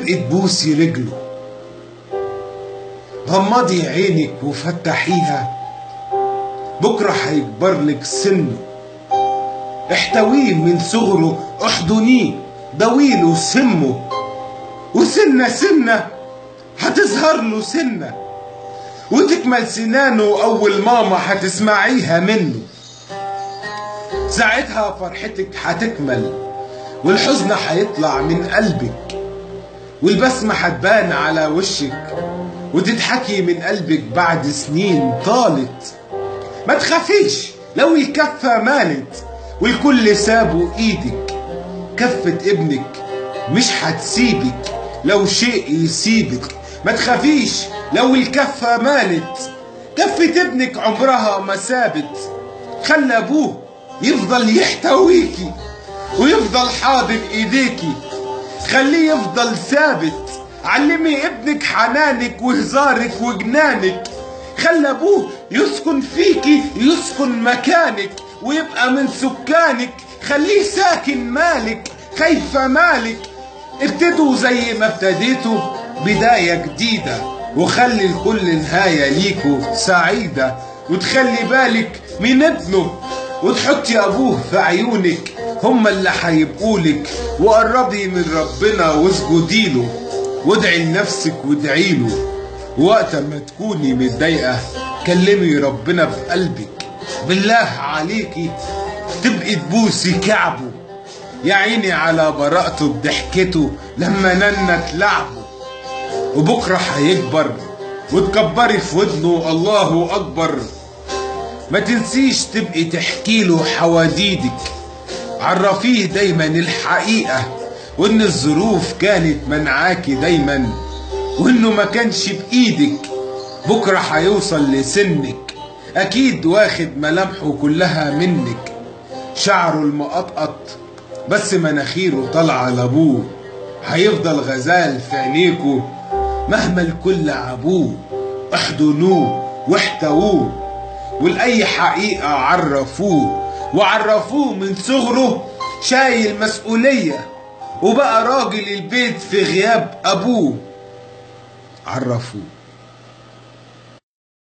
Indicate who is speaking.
Speaker 1: تبقي تبوسي رجله غمضي عينك وفتحيها بكرة هيكبر لك سنه احتويه من صغره احضنيه ضويله سمه وسنة سنة هتظهر له سنة وتكمل سنانه أول ماما هتسمعيها منه ساعتها فرحتك هتكمل والحزن هيطلع من قلبك والبسمة هتبان على وشك وتضحكي من قلبك بعد سنين طالت ما تخافيش لو الكفة مالت والكل سابوا ايدك كفة ابنك مش هتسيبك لو شيء يسيبك ما تخافيش لو الكفة مالت كفة ابنك عمرها ما سابت خلى ابوه يفضل يحتويكي ويفضل حاضن ايديكي خليه يفضل ثابت علمي ابنك حنانك وهزارك وجنانك خلى ابوه يسكن فيكي يسكن مكانك ويبقى من سكانك خليه ساكن مالك خايفة مالك ابتدوا زي ما ابتديتوا بداية جديدة وخلي لكل نهاية ليكوا سعيدة وتخلي بالك من ابنه وتحطي ابوه في عيونك هما اللي هيبقولك وقربي من ربنا واسجدي له وادعي لنفسك وادعي له وقت ما تكوني متضايقة كلمي ربنا بقلبك بالله عليكي تبقي تبوسي كعبه يا عيني على براءته بضحكته لما ننت لعبه وبكرة هيكبر وتكبري في ودنه الله أكبر ما تنسيش تبقي تحكي له حواديدك عرفيه دايما الحقيقة وان الظروف كانت منعاكي دايما وانه ما كانش بايدك بكرة هيوصل لسنك اكيد واخد ملامحه كلها منك شعره المقطقط بس مناخيره طالعة لابوه هيفضل غزال في عينيكوا مهما الكل عبوه احضنوه واحتووه ولأي حقيقة عرفوه وعرفوه من صغره شايل مسؤولية وبقى راجل البيت في غياب أبوه عرفوه